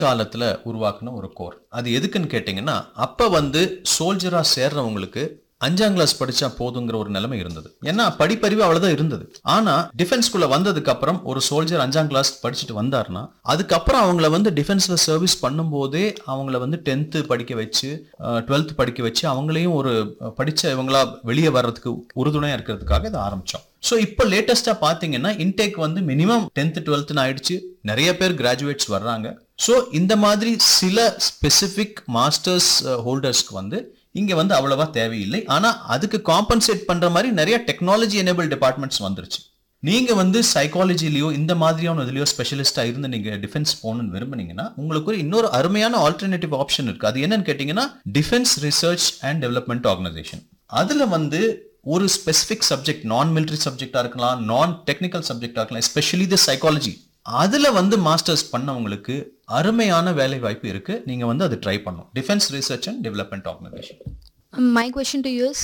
காலத்துல உருவாக்குன ஒரு கோர் அது எதுக்குன்னு கேட்டிங்கன்னா அப்ப வந்து சோல்ஜரா சேர்றவங்களுக்கு அஞ்சாம் கிளாஸ் படிச்சா போதுங்கிற ஒரு நிலைமை இருந்தது ஏன்னா படிப்பறிவு அவ்வளவுதான் இருந்தது ஆனா டிஃபென்ஸ்குள்ள வந்ததுக்கு அப்புறம் ஒரு சோல்ஜர் அஞ்சாம் கிளாஸ் படிச்சுட்டு வந்தாருன்னா அதுக்கப்புறம் அவங்கள வந்து டிஃபென்ஸ்ல சர்வீஸ் பண்ணும்போதே அவங்கள வந்து டென்த்து படிக்க வச்சு டுவெல்த் படிக்க வச்சு அவங்களையும் ஒரு அஹ், படிச்ச இவங்களா வெளியே வர்றதுக்கு உறுதுணையா இருக்கிறதுக்காக இதை ஆரம்பிச்சோம் ஸோ இப்போ லேட்டஸ்டா பாத்தீங்கன்னா இன்டேக் வந்து மினிமம் டென்த் டுவெல்த்னு ஆயிடுச்சு நிறைய பேர் கிராஜுவேட்ஸ் வர்றாங்க ஸோ இந்த மாதிரி சில ஸ்பெசிஃபிக் மாஸ்டர்ஸ் ஹோல்டர்ஸ்க்கு வந்து இங்க வந்து அவ்வளவா தேவையில்லை ஆனா அதுக்கு காம்பன்சேட் பண்ற மாதிரி நிறைய டெக்னாலஜி எனேபிள் டிபார்ட்மெண்ட்ஸ் வந்துருச்சு நீங்க வந்து சைக்காலஜிலயோ இந்த மாதிரியான இதுலயோ ஸ்பெஷலிஸ்டா இருந்து நீங்க டிஃபென்ஸ் போகணும்னு விரும்புனீங்கன்னா உங்களுக்கு ஒரு இன்னொரு அருமையான ஆல்டர்னேட்டிவ் ஆப்ஷன் இருக்கு அது என்னன்னு கேட்டீங்கன்னா defence research and development organisation அதுல வந்து ஒரு ஸ்பெசிபிக் சப்ஜெக்ட் நான் மிலிட்டரி சப்ஜெக்டா இருக்கலாம் நான் டெக்னிக்கல் சப்ஜெக்டா இருக்கலாம் எஸ்பெஷலி தி சைக்காலஜி அதுல வந்து மாஸ்டர்ஸ் பண்ணவங்களுக்கு அருமையான வேலை வாய்ப்பு இருக்கு நீங்க வந்து அது ட்ரை பண்ணணும் defence research and development organisation my question to use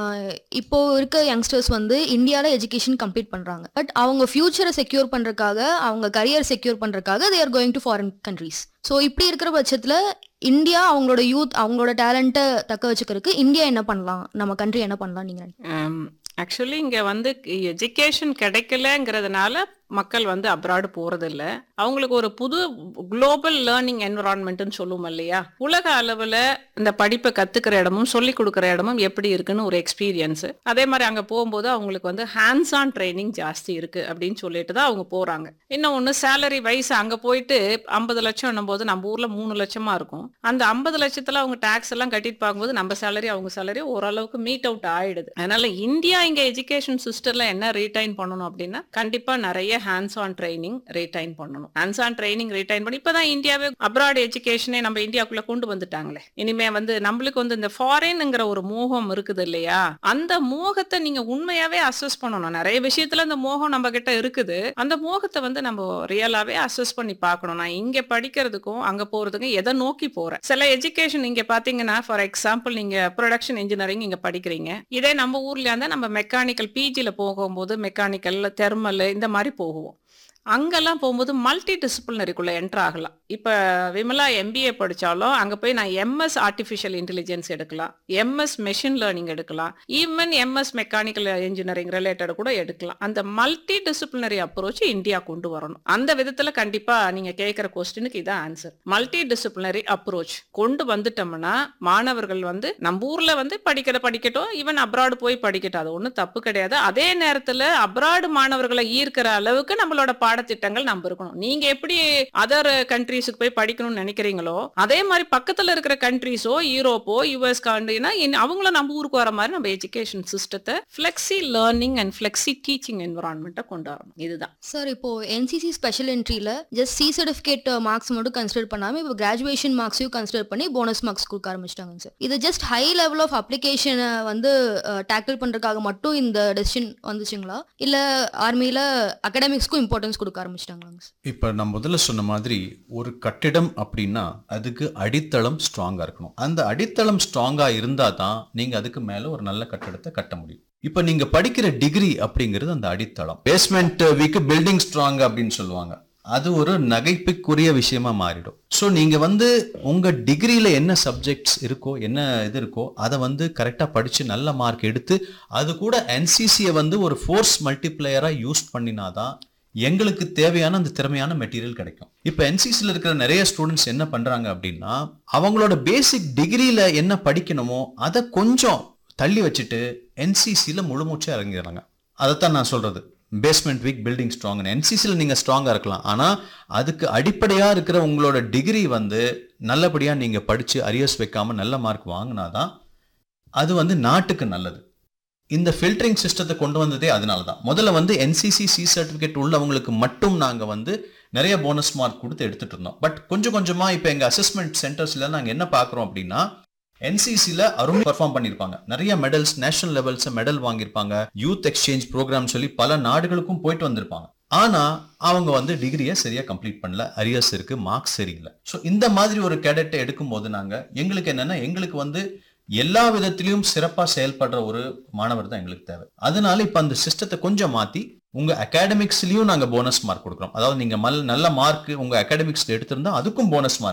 இப்போ இருக்க யங்ஸ்டர்ஸ் வந்து இந்தியாவில் எஜுகேஷன் கம்ப்ளீட் பண்ணுறாங்க பட் அவங்க ஃபியூச்சரை செக்யூர் பண்ணுறதுக்காக அவங்க கரியர் செக்யூர் பண்ணுறதுக்காக they are going to foreign countries so இப்படி இருக்கிற பட்சத்தில் இந்தியா அவங்களோட யூத் அவங்களோட டேலண்ட்டை தக்க வச்சுக்கிறதுக்கு இந்தியா என்ன பண்ணலாம் நம்ம கண்ட்ரி என்ன பண்ணலாம் நீங்கள் ஆக்சுவலி இங்க வந்து எஜுகேஷன் கிடைக்கலங்கிறதுனால மக்கள் வந்து அப்ராடு போறதில்ல அவங்களுக்கு ஒரு புது குளோபல் லேர்னிங் என்விரான்மெண்ட்னு சொல்லுவோம் இல்லையா உலக அளவில் இந்த படிப்பை கத்துக்கிற இடமும் சொல்லி கொடுக்குற இடமும் எப்படி இருக்குன்னு ஒரு எக்ஸ்பீரியன்ஸ் அதே மாதிரி அங்கே போகும்போது அவங்களுக்கு வந்து ஹேண்ட்ஸ் ஆன் ட்ரைனிங் ஜாஸ்தி இருக்கு அப்படின்னு சொல்லிட்டு தான் அவங்க போறாங்க இன்னும் ஒன்று சேலரி வைஸ் அங்கே போயிட்டு ஐம்பது லட்சம் போது நம்ம ஊர்ல மூணு லட்சமா இருக்கும் அந்த ஐம்பது லட்சத்துல அவங்க டாக்ஸ் எல்லாம் கட்டிட்டு பார்க்கும்போது நம்ம சேலரி அவங்க சேலரி ஓரளவுக்கு மீட் அவுட் ஆயிடுது அதனால இந்தியா இங்க எஜுகேஷன் சிஸ்டம்ல என்ன ரீடைன் பண்ணணும் அப்படின்னா கண்டிப்பா நிறைய ஹேண்ட்ஸ் ஆன் ட்ரைனிங் ரீடைன் பண்ணணும் ஹேண்ட்ஸ் ஆன் ட்ரைனிங் ரீடைன் பண்ணி இப்பதான் இந்தியாவே அப்ராட் எஜுகேஷனே நம்ம இந்தியாக்குள்ள கொண்டு வந்துட்டாங்களே இனிமே வந்து நம்மளுக்கு வந்து இந்த ஃபாரின்ங்கிற ஒரு மோகம் இருக்குது இல்லையா அந்த மோகத்தை நீங்க உண்மையாவே அசஸ் பண்ணணும் நிறைய விஷயத்துல அந்த மோகம் நம்ம கிட்ட இருக்குது அந்த மோகத்தை வந்து நம்ம ரியலாவே அசஸ் பண்ணி பார்க்கணும் நான் இங்க படிக்கிறதுக்கும் அங்க போறதுக்கும் எதை நோக்கி போறேன் சில எஜுகேஷன் இங்க பாத்தீங்கன்னா ஃபார் எக்ஸாம்பிள் நீங்க ப்ரொடக்ஷன் இன்ஜினியரிங் இங்க படிக்கிறீங்க இதே நம்ம ஊர்ல இருந்தா நம்ம மெக்கானிக்கல் பிஜில போகும்போது மெக்கானிக்கல் தெர்மல் இந்த மாதிரி போகுவோம் அங்கெல்லாம் போகும்போது மல்டி டிசிப்ளினரிக்குள்ள என்டர் ஆகலாம் இப்போ விமலா எம்பிஏ படித்தாலும் அங்கே போய் நான் எம்எஸ் ஆர்டிஃபிஷியல் இன்டெலிஜென்ஸ் எடுக்கலாம் எம்எஸ் மெஷின் லேர்னிங் எடுக்கலாம் even MS mechanical engineering related கூட எடுக்கலாம் அந்த மல்டி டிசிப்ளினரி அப்ரோச் இந்தியா கொண்டு வரணும் அந்த விதத்தில் கண்டிப்பாக நீங்கள் கேட்குற கொஸ்டினுக்கு இதான் ஆன்சர் மல்டி டிசிப்ளினரி அப்ரோச் கொண்டு வந்துட்டோம்னா மாணவர்கள் வந்து நம்ம ஊரில் வந்து படிக்கிற படிக்கட்டும் ஈவன் அப்ராடு போய் படிக்கட்டும் அது ஒன்றும் தப்பு கிடையாது அதே நேரத்தில் அப்ராடு மாணவர்களை ஈர்க்கிற அளவுக்கு நம்மளோட பாடத்திட்டங்கள் நம்ம இருக்கணும் நீங்க எப்படி அதர் கண்ட்ரீஸுக்கு போய் படிக்கணும்னு நினைக்கிறீங்களோ அதே மாதிரி பக்கத்துல இருக்கிற கண்ட்ரீஸோ யூரோப்போ யூஎஸ் கண்ட்ரினா அவங்களும் நம்ம ஊருக்கு வர மாதிரி நம்ம எஜுகேஷன் சிஸ்டத்தை flexi learning and flexi teaching என்வரான்மெண்ட்டை கொண்டு வரணும் இதுதான் சார் இப்போ என்சிசி ஸ்பெஷல் என்ட்ரியில் ஜஸ்ட் சி சர்டிஃபிகேட் மார்க்ஸ் மட்டும் கன்சிடர் பண்ணாமல் இப்போ கிராஜுவேஷன் மார்க்ஸையும் கன்சிடர் பண்ணி போனஸ் மார்க்ஸ் கொடுக்க ஆரம்பிச்சிட்டாங்க சார் இது ஜஸ்ட் ஹை லெவல் ஆஃப் அப்ளிகேஷனை வந்து டேக்கிள் பண்ணுறதுக்காக மட்டும் இந்த டெசிஷன் வந்துச்சுங்களா இல்லை ஆர்மியில் அகடமிக்ஸ்க்கும் இம்பார்ட்டன்ஸ் கொடுக்க ஆரம்பிச்சிட்டாங்களாங்க சார் இப்ப நான் முதல்ல சொன்ன மாதிரி ஒரு கட்டிடம் அப்படின்னா அதுக்கு அடித்தளம் ஸ்ட்ராங்கா இருக்கணும் அந்த அடித்தளம் ஸ்ட்ராங்கா இருந்தா தான் நீங்க அதுக்கு மேல ஒரு நல்ல கட்டடத்தை கட்ட முடியும் இப்ப நீங்க படிக்கிற டிகிரி அப்படிங்கிறது அந்த அடித்தளம் பேஸ்மெண்ட் வீக்கு பில்டிங் ஸ்ட்ராங் அப்படின்னு சொல்லுவாங்க அது ஒரு நகைப்புக்குரிய விஷயமா மாறிடும் ஸோ நீங்க வந்து உங்க டிகிரியில என்ன சப்ஜெக்ட்ஸ் இருக்கோ என்ன இது இருக்கோ அதை வந்து கரெக்டா படிச்சு நல்ல மார்க் எடுத்து அது கூட என்சிசியை வந்து ஒரு ஃபோர்ஸ் மல்டிப்ளேயரா யூஸ் பண்ணினாதான் எங்களுக்கு தேவையான அந்த திறமையான மெட்டீரியல் கிடைக்கும் இப்போ என்சிசியில் இருக்கிற நிறைய ஸ்டூடெண்ட்ஸ் என்ன பண்றாங்க அப்படின்னா அவங்களோட பேசிக் டிகிரியில என்ன படிக்கணுமோ அதை கொஞ்சம் தள்ளி வச்சுட்டு என்சிசியில் முழுமூச்சா இறங்கிடுறாங்க அதைத்தான் நான் சொல்றது பேஸ்மெண்ட் வீக் பில்டிங் ஸ்ட்ராங் என்சிசியில் நீங்கள் ஸ்ட்ராங்காக இருக்கலாம் ஆனால் அதுக்கு அடிப்படையாக இருக்கிற உங்களோட டிகிரி வந்து நல்லபடியாக நீங்கள் படித்து அரியர்ஸ் வைக்காம நல்ல மார்க் வாங்கினாதான் அது வந்து நாட்டுக்கு நல்லது இந்த ஃபில்டரிங் சிஸ்டத்தை கொண்டு வந்ததே அதனால தான் முதல்ல வந்து என்சிசி சி சர்டிஃபிகேட் உள்ளவங்களுக்கு மட்டும் நாங்கள் வந்து நிறைய போனஸ் மார்க் கொடுத்து எடுத்துட்டு இருந்தோம் பட் கொஞ்சம் கொஞ்சமாக இப்போ எங்கள் அசஸ்மெண்ட் சென்டர்ஸில் நாங்கள் என்ன பார்க்குறோம் அப்படின்னா என்சிசியில் அருமை பர்ஃபார்ம் பண்ணியிருப்பாங்க நிறைய மெடல்ஸ் நேஷனல் லெவல்ஸ் மெடல் வாங்கியிருப்பாங்க யூத் எக்ஸ்சேஞ்ச் ப்ரோக்ராம் சொல்லி பல நாடுகளுக்கும் போயிட்டு வந்திருப்பாங்க ஆனா அவங்க வந்து டிகிரியை சரியா கம்ப்ளீட் பண்ணல அரியர்ஸ் இருக்கு மார்க்ஸ் சரியில்லை ஸோ இந்த மாதிரி ஒரு கேடட்டை எடுக்கும் போது நாங்க எங்களுக்கு என்னன்னா எங்களுக்கு வந்து எல்லா விதத்திலையும் சிறப்பா செயல்படுற ஒரு மாணவர் தான் எங்களுக்கு தேவை அதனால இப்ப அந்த சிஸ்டத்தை கொஞ்சம் மாத்தி உங்க அகாடமிக்ஸ்லயும் நாங்க போனஸ் மார்க் கொடுக்குறோம் அதாவது நீங்க மல் நல்ல மார்க் உங்க அகாடமிக்ஸ்ல எடுத்திருந்தா அதுக்கும் போனஸ் மார்க்